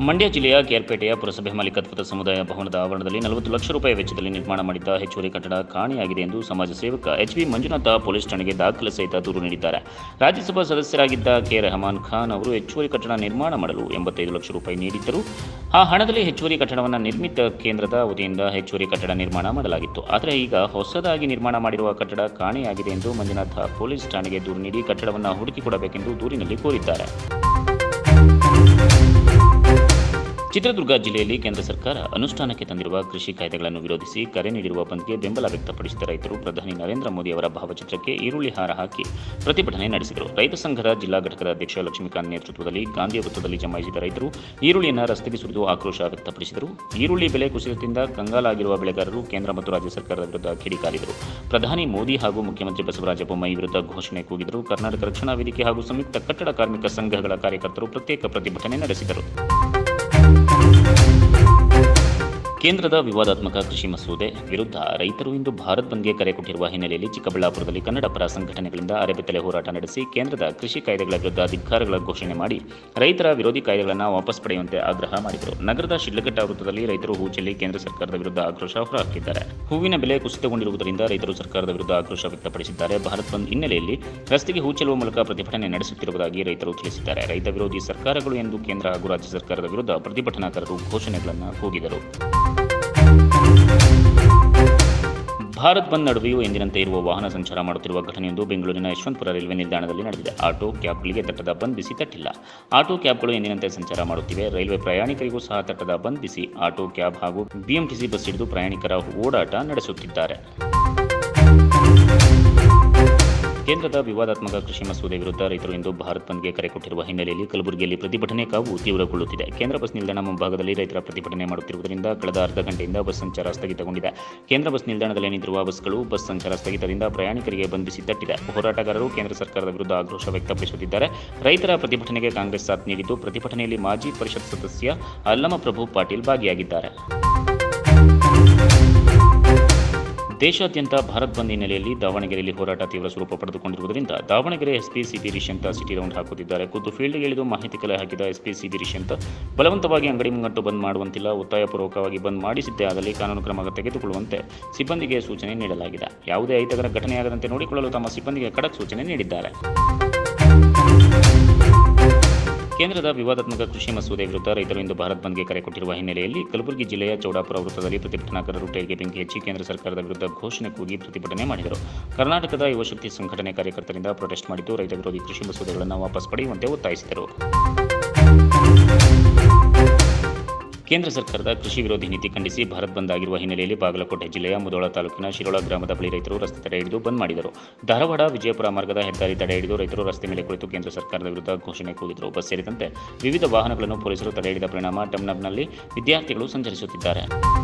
ಮಂಡ್ಯ ಜಿಲ್ಲೆಯ ಕೇರ್ಪೇಟೆಯ ಪುರಸಭೆ ಮಾಲೀಕತ್ವದ ಸಮುದಾಯ ಭವನದ ಆವರಣದಲ್ಲಿ ನಲವತ್ತು ಲಕ್ಷ ರೂಪಾಯಿ ವೆಚ್ಚದಲ್ಲಿ ನಿರ್ಮಾಣ ಮಾಡಿದ್ದ ಹೆಚ್ಚುವರಿ ಕಟ್ಟಡ ಕಾಣೆಯಾಗಿದೆ ಎಂದು ಸಮಾಜ ಸೇವಕ ಎಚ್ ಬಿ ಮಂಜುನಾಥ ಪೊಲೀಸ್ ಠಾಣೆಗೆ ದಾಖಲೆ ಸಹಿತ ದೂರು ನೀಡಿದ್ದಾರೆ ರಾಜ್ಯಸಭಾ ಸದಸ್ಯರಾಗಿದ್ದ ಕೆ ರೆಹಮಾನ್ ಖಾನ್ ಅವರು ಹೆಚ್ಚುವರಿ ಕಟ್ಟಡ ನಿರ್ಮಾಣ ಮಾಡಲು ಎಂಬತ್ತೈದು ಲಕ್ಷ ರೂಪಾಯಿ ನೀಡಿದ್ದರು ಆ ಹಣದಲ್ಲಿ ಹೆಚ್ಚುವರಿ ಕಟ್ಟಡವನ್ನು ನಿರ್ಮಿತ ಕೇಂದ್ರದ ವತಿಯಿಂದ ಹೆಚ್ಚುವರಿ ಕಟ್ಟಡ ನಿರ್ಮಾಣ ಮಾಡಲಾಗಿತ್ತು ಆದರೆ ಈಗ ಹೊಸದಾಗಿ ನಿರ್ಮಾಣ ಮಾಡಿರುವ ಕಟ್ಟಡ ಕಾಣೆಯಾಗಿದೆ ಎಂದು ಮಂಜುನಾಥ ಪೊಲೀಸ್ ಠಾಣೆಗೆ ದೂರು ನೀಡಿ ಕಟ್ಟಡವನ್ನು ಹುಡುಕಿಕೊಡಬೇಕೆಂದು ದೂರಿನಲ್ಲಿ ಕೋರಿದ್ದಾರೆ ಚಿತ್ರದುರ್ಗ ಜಿಲ್ಲೆಯಲ್ಲಿ ಕೇಂದ್ರ ಸರ್ಕಾರ ಅನುಷ್ಠಾನಕ್ಕೆ ತಂದಿರುವ ಕೃಷಿ ಕಾಯ್ದೆಗಳನ್ನು ವಿರೋಧಿಸಿ ಕರೆ ನೀಡಿರುವ ಬಂದ್ಗೆ ಬೆಂಬಲ ವ್ಯಕ್ತಪಡಿಸಿದ ರೈತರು ಪ್ರಧಾನಿ ನರೇಂದ್ರ ಮೋದಿ ಅವರ ಭಾವಚಿತ್ರಕ್ಕೆ ಈರುಳ್ಳಿ ಹಾರ ಹಾಕಿ ಪ್ರತಿಭಟನೆ ನಡೆಸಿದರು ರೈತ ಸಂಘದ ಜಿಲ್ಲಾ ಘಟಕದ ಅಧ್ಯಕ್ಷ ಲಕ್ಷ್ಮೀಕಾಂತ್ ನೇತೃತ್ವದಲ್ಲಿ ಗಾಂಧಿ ವೃತ್ತದಲ್ಲಿ ಜಮಾಯಿಸಿದ ರೈತರು ಈರುಳ್ಳಿಯನ್ನು ರಸ್ತೆಗೆ ಸುರಿದು ಆಕ್ರೋಶ ವ್ಯಕ್ತಪಡಿಸಿದರು ಈರುಳ್ಳಿ ಬೆಲೆ ಕುಸಿತದಿಂದ ಕಂಗಾಲಾಗಿರುವ ಬೆಳೆಗಾರರು ಕೇಂದ್ರ ಮತ್ತು ರಾಜ್ಯ ಸರ್ಕಾರದ ವಿರುದ್ಧ ಕಿಡಿಕಾರಿದರು ಪ್ರಧಾನಿ ಮೋದಿ ಹಾಗೂ ಮುಖ್ಯಮಂತ್ರಿ ಬಸವರಾಜ ಬೊಮ್ಮಾಯಿ ವಿರುದ್ಧ ಘೋಷಣೆ ಕೂಗಿದರು ಕರ್ನಾಟಕ ರಕ್ಷಣಾ ವೇದಿಕೆ ಹಾಗೂ ಸಂಯುಕ್ತ ಕಟ್ಟಡ ಕಾರ್ಮಿಕ ಸಂಘಗಳ ಕಾರ್ಯಕರ್ತರು ಪ್ರತ್ಯೇಕ ಪ್ರತಿಭಟನೆ ನಡೆಸಿದರು ಕೇಂದ್ರದ ವಿವಾದಾತ್ಮಕ ಕೃಷಿ ಮಸೂದೆ ವಿರುದ್ಧ ರೈತರು ಇಂದು ಭಾರತ್ ಬಂದ್ಗೆ ಕರೆ ಕೊಟ್ಟಿರುವ ಹಿನ್ನೆಲೆಯಲ್ಲಿ ಚಿಕ್ಕಬಳ್ಳಾಪುರದಲ್ಲಿ ಕನ್ನಡ ಪರ ಸಂಘಟನೆಗಳಿಂದ ಅರೆಬೆತ್ತಲೆ ಹೋರಾಟ ನಡೆಸಿ ಕೇಂದ್ರದ ಕೃಷಿ ಕಾಯ್ದೆಗಳ ವಿರುದ್ಧ ಧಿಕ್ಕಾರಗಳ ಘೋಷಣೆ ಮಾಡಿ ರೈತರ ವಿರೋಧಿ ಕಾಯ್ದೆಗಳನ್ನು ವಾಪಸ್ ಪಡೆಯುವಂತೆ ಆಗ್ರಹ ಮಾಡಿದರು ನಗರದ ಶಿಡ್ಲಘಟ್ಟ ವೃತ್ತದಲ್ಲಿ ರೈತರು ಹೂ ಚೆಲ್ಲಿ ಕೇಂದ್ರ ಸರ್ಕಾರದ ವಿರುದ್ಧ ಆಕ್ರೋಶ ಹೊರಹಾಕಿದ್ದಾರೆ ಹೂವಿನ ಬೆಲೆ ಕುಸಿತಗೊಂಡಿರುವುದರಿಂದ ರೈತರು ಸರ್ಕಾರದ ವಿರುದ್ಧ ಆಕ್ರೋಶ ವ್ಯಕ್ತಪಡಿಸಿದ್ದಾರೆ ಭಾರತ್ ಬಂದ್ ಹಿನ್ನೆಲೆಯಲ್ಲಿ ರಸ್ತೆಗೆ ಹೂ ಚೆಲ್ಲುವ ಮೂಲಕ ಪ್ರತಿಭಟನೆ ನಡೆಸುತ್ತಿರುವುದಾಗಿ ರೈತರು ತಿಳಿಸಿದ್ದಾರೆ ರೈತ ವಿರೋಧಿ ಸರ್ಕಾರಗಳು ಎಂದು ಕೇಂದ್ರ ಹಾಗೂ ರಾಜ್ಯ ಸರ್ಕಾರದ ವಿರುದ್ಧ ಪ್ರತಿಭಟನಾಕಾರರು ಘೋಷಣೆಗಳನ್ನು ಕೂಗಿದರು ಭಾರತ್ ಬಂದ್ ನಡುವೆಯೂ ಎಂದಿನಂತೆ ಇರುವ ವಾಹನ ಸಂಚಾರ ಮಾಡುತ್ತಿರುವ ಘಟನೆಯೊಂದು ಬೆಂಗಳೂರಿನ ಯಶವಂತಪುರ ರೈಲ್ವೆ ನಿಲ್ದಾಣದಲ್ಲಿ ನಡೆದಿದೆ ಆಟೋ ಕ್ಯಾಬ್ಗಳಿಗೆ ತಟ್ಟದ ಬಂದ್ ಬಿಸಿ ತಟ್ಟಿಲ್ಲ ಆಟೋ ಕ್ಯಾಬ್ಗಳು ಎಂದಿನಂತೆ ಸಂಚಾರ ಮಾಡುತ್ತಿವೆ ರೈಲ್ವೆ ಪ್ರಯಾಣಿಕರಿಗೂ ಸಹ ತಟ್ಟದ ಬಂದ್ ಬಿಸಿ ಆಟೋ ಕ್ಯಾಬ್ ಹಾಗೂ ಬಿಎಂಟಿಸಿ ಬಸ್ ಹಿಡಿದು ಪ್ರಯಾಣಿಕರ ಓಡಾಟ ನಡೆಸುತ್ತಿದ್ದಾರೆ ಕೇಂದ್ರದ ವಿವಾದಾತ್ಮಕ ಕೃಷಿ ಮಸೂದೆ ವಿರುದ್ಧ ರೈತರು ಇಂದು ಭಾರತ್ ಬಂದ್ಗೆ ಕರೆ ಕೊಟ್ಟಿರುವ ಹಿನ್ನೆಲೆಯಲ್ಲಿ ಕಲಬುರಗಿಯಲ್ಲಿ ಪ್ರತಿಭಟನೆ ಕಾವು ತೀವ್ರಗೊಳ್ಳುತ್ತಿದೆ ಕೇಂದ್ರ ಬಸ್ ನಿಲ್ದಾಣ ಮುಂಭಾಗದಲ್ಲಿ ರೈತರ ಪ್ರತಿಭಟನೆ ಮಾಡುತ್ತಿರುವುದರಿಂದ ಕಳೆದ ಅರ್ಧ ಗಂಟೆಯಿಂದ ಬಸ್ ಸಂಚಾರ ಸ್ಥಗಿತಗೊಂಡಿದೆ ಕೇಂದ್ರ ಬಸ್ ನಿಲ್ದಾಣದಲ್ಲಿ ನಿಂತಿರುವ ಬಸ್ಗಳು ಬಸ್ ಸಂಚಾರ ಸ್ಥಗಿತದಿಂದ ಪ್ರಯಾಣಿಕರಿಗೆ ಬಂಧಿಸಿ ತಟ್ಟಿದೆ ಹೋರಾಟಗಾರರು ಕೇಂದ್ರ ಸರ್ಕಾರದ ವಿರುದ್ಧ ಆಕ್ರೋಶ ವ್ಯಕ್ತಪಡಿಸುತ್ತಿದ್ದಾರೆ ರೈತರ ಪ್ರತಿಭಟನೆಗೆ ಕಾಂಗ್ರೆಸ್ ಸಾಥ್ ನೀಡಿದ್ದು ಪ್ರತಿಭಟನೆಯಲ್ಲಿ ಮಾಜಿ ಪರಿಷತ್ ಸದಸ್ಯ ಅಲ್ಲಮಪ್ರಭು ಪಾಟೀಲ್ ಭಾಗಿಯಾಗಿದ್ದಾರೆ ದೇಶಾದ್ಯಂತ ಭಾರತ್ ಬಂದ್ ಹಿನ್ನೆಲೆಯಲ್ಲಿ ದಾವಣಗೆರೆಯಲ್ಲಿ ಹೋರಾಟ ತೀವ್ರ ಸ್ವರೂಪ ಪಡೆದುಕೊಂಡಿರುವುದರಿಂದ Davanagere SP CB Rishyanth city round ಹಾಕುತ್ತಿದ್ದಾರೆ ಖುದ್ದು ಫೀಲ್ಡ್ಗೆ ಇಳಿದು ಮಾಹಿತಿ ಕಲೆ ಹಾಕಿದ ಎಸ್ಪಿ ಸಿಬಿ ರಿಷಂತ ಬಲವಂತವಾಗಿ ಅಂಗಡಿ ಮುಂಗಟ್ಟು ಬಂದ್ ಮಾಡುವಂತಿಲ್ಲ ಒತ್ತಾಯಪೂರ್ವಕವಾಗಿ ಬಂದ್ ಮಾಡಿಸಿದ್ದೇ ಆದಲ್ಲಿ ಕಾನೂನು ಕ್ರಮ ತೆಗೆದುಕೊಳ್ಳುವಂತೆ ಸಿಬ್ಬಂದಿಗೆ ಸೂಚನೆ ನೀಡಲಾಗಿದೆ ಯಾವುದೇ ಅಹಿತಕರ ಘಟನೆಯಾಗದಂತೆ ನೋಡಿಕೊಳ್ಳಲು ತಮ್ಮ ಸಿಬ್ಬಂದಿಗೆ ಖಡಕ್ ಸೂಚನೆ ನೀಡಿದ್ದಾರೆ ಕೇಂದ್ರದ ವಿವಾದಾತ್ಮಕ ಕೃಷಿ ಮಸೂದೆ ವಿರುದ್ಧ ರೈತರು ಇಂದು ಭಾರತ್ ಬಂದ್ಗೆ ಕರೆ ಕೊಟ್ಟಿರುವ ಹಿನ್ನೆಲೆಯಲ್ಲಿ ಕಲಬುರಗಿ ಜಿಲ್ಲೆಯ ಚೌಡಾಪುರ ವೃತ್ತದಲ್ಲಿ ಪ್ರತಿಭಟನಾಕಾರರು ಟೈರ್ಗೆ ಬೆಂಕಿ ಹಚ್ಚಿ ಕೇಂದ್ರ ಸರ್ಕಾರದ ವಿರುದ್ಧ ಘೋಷಣೆ ಕೂಗಿ ಪ್ರತಿಭಟನೆ ಮಾಡಿದರು ಕರ್ನಾಟಕದ ಯುವಶಕ್ತಿ ಸಂಘಟನೆ ಕಾರ್ಯಕರ್ತರಿಂದ ಪ್ರೊಟೆಸ್ಟ್ ಮಾಡಿದ್ದು ರೈತ ವಿರೋಧಿ ಕೃಷಿ ಮಸೂದೆಗಳನ್ನು ವಾಪಸ್ ಪಡೆಯುವಂತೆ ಒತ್ತಾಯಿಸಿದರು ಕೇಂದ್ರ ಸರ್ಕಾರದ ಕೃಷಿ ವಿರೋಧಿ ನೀತಿ ಖಂಡಿಸಿ ಭಾರತ್ ಬಂದ್ ಆಗಿರುವ ಹಿನ್ನೆಲೆಯಲ್ಲಿ ಬಾಗಲಕೋಟೆ ಜಿಲ್ಲೆಯ ಮುದೋಳ ತಾಲೂಕಿನ ಶಿರೋಳ ಗ್ರಾಮದ ಬಳಿ ರೈತರು ರಸ್ತೆ ತಡೆ ಹಿಡಿದು ಬಂದ್ ಮಾಡಿದರು ಧಾರವಾಡ ವಿಜಯಪುರ ಮಾರ್ಗದ ಹೆದ್ದಾರಿ ತಡೆ ಹಿಡಿದು ರೈತರು ರಸ್ತೆ ಮೇಲೆ ಕುಳಿತು ಕೇಂದ್ರ ಸರ್ಕಾರದ ವಿರುದ್ಧ ಘೋಷಣೆ ಕೂಗಿದರು ಬಸ್ ಸೇರಿದಂತೆ ವಿವಿಧ ವಾಹನಗಳನ್ನು ಪೊಲೀಸರು ತಡೆ ಹಿಡಿದ ಪರಿಣಾಮ ಟಮ್ನಬ್ನಲ್ಲಿ ವಿದ್ಯಾರ್ಥಿಗಳು ಸಂಚರಿಸುತ್ತಿದ್ದಾರೆ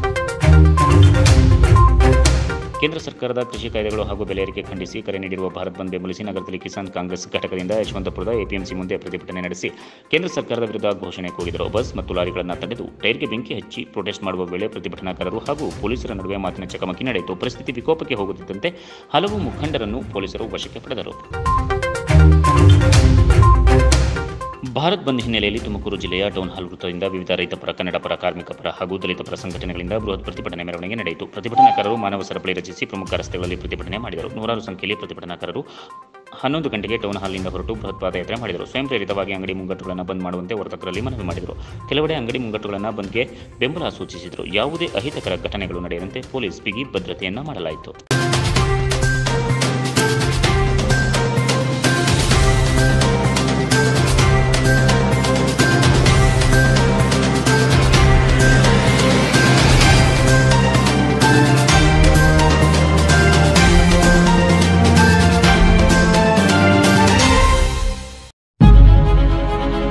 ಕೇಂದ್ರ ಸರ್ಕಾರದ ಕೃಷಿ ಕಾಯ್ದೆಗಳು ಹಾಗೂ ಬೆಲೆ ಏರಿಕೆ ಖಂಡಿಸಿ ಕರೆ ನೀಡಿರುವ ಭಾರತ್ ಬಂದ್ ಬೆಂಬಲಿಸಿ ನಗರದಲ್ಲಿ ಕಿಸಾನ್ ಕಾಂಗ್ರೆಸ್ ಘಟಕದಿಂದ ಯಶವಂತಪುರದ ಎಪಿಎಂಸಿ ಮುಂದೆ ಪ್ರತಿಭಟನೆ ನಡೆಸಿ ಕೇಂದ್ರ ಸರ್ಕಾರದ ವಿರುದ್ಧ ಘೋಷಣೆ ಕೂಗಿದರು ಬಸ್ ಮತ್ತು ಲಾರಿಗಳನ್ನು ತಡೆದು ಟೈರ್ಗೆ ಬೆಂಕಿ ಹಚ್ಚಿ ಪ್ರೊಟೆಸ್ಟ್ ಮಾಡುವ ವೇಳೆ ಪ್ರತಿಭಟನಾಕಾರರು ಹಾಗೂ ಪೊಲೀಸರ ನಡುವೆ ಮಾತಿನ ಚಕಮಕಿ ನಡೆಯಿತು ಪರಿಸ್ಥಿತಿ ವಿಕೋಪಕ್ಕೆ ಹೋಗುತ್ತಿದ್ದಂತೆ ಹಲವು ಮುಖಂಡರನ್ನು ಪೊಲೀಸರು ವಶಕ್ಕೆ ಪಡೆದರು ಭಾರತ್ ಬಂದ್ ಹಿನ್ನೆಲೆಯಲ್ಲಿ ತುಮಕೂರು ಜಿಲ್ಲೆಯ ಟೌನ್ ಹಾಲ್ ವೃತ್ತದಿಂದ ವಿವಿಧ ರೈತ ಪರ ಕನ್ನಡ ಪರ ಕಾರ್ಮಿಕ ಪರ ಹಾಗೂ ದಲಿತ ಪರ ಸಂಘಟನೆಗಳಿಂದ ಬೃಹತ್ ಪ್ರತಿಭಟನೆ ಮೆರವಣಿಗೆ ನಡೆಯಿತು ಪ್ರತಿಭಟನಾಕಾರರು ಮಾನವ ಸರಪಳಿ ರಚಿಸಿ ಪ್ರಮುಖ ರಸ್ತೆಗಳಲ್ಲಿ ಪ್ರತಿಭಟನೆ ಮಾಡಿದರು ನೂರಾರು ಸಂಖ್ಯೆಯಲ್ಲಿ ಪ್ರತಿಭಟನಾಕಾರರು ಹನ್ನೊಂದು ಗಂಟೆಗೆ ಟೌನ್ ಹಾಲ್ನಿಂದ ಹೊರಟು ಬೃಹತ್ ಪಾದಯಾತ್ರೆ ಮಾಡಿದರು ಸ್ವಯಂ ಪ್ರೇರಿತವಾಗಿ ಅಂಗಡಿ ಮುಂಗಟ್ಟುಗಳನ್ನು ಬಂದ್ ಮಾಡುವಂತೆ ವರ್ತಕರಲ್ಲಿ ಮನವಿ ಮಾಡಿದರು ಕೆಲವೆಡೆ ಅಂಗಡಿ ಮುಂಗಟ್ಟುಗಳನ್ನು ಬಂದ್ಗೆ ಬೆಂಬಲ ಸೂಚಿಸಿದರು ಯಾವುದೇ ಅಹಿತಕರ ಘಟನೆಗಳು ನಡೆಯದಂತೆ ಪೊಲೀಸ್ ಬಿಗಿ ಭದ್ರತೆಯನ್ನ ಮಾಡಲಾಯಿತು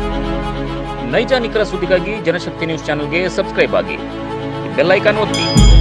ನೈಜ ನಿಖರ ಸುದ್ದಿಗಾಗಿ ಜನಶಕ್ತಿ ನ್ಯೂಸ್ ಚಾನೆಲ್ಗೆ ಸಬ್ಸ್ಕ್ರೈಬ್ ಆಗಿ ಬೆಲ್ ಐಕಾನ್ ಒತ್ತಿ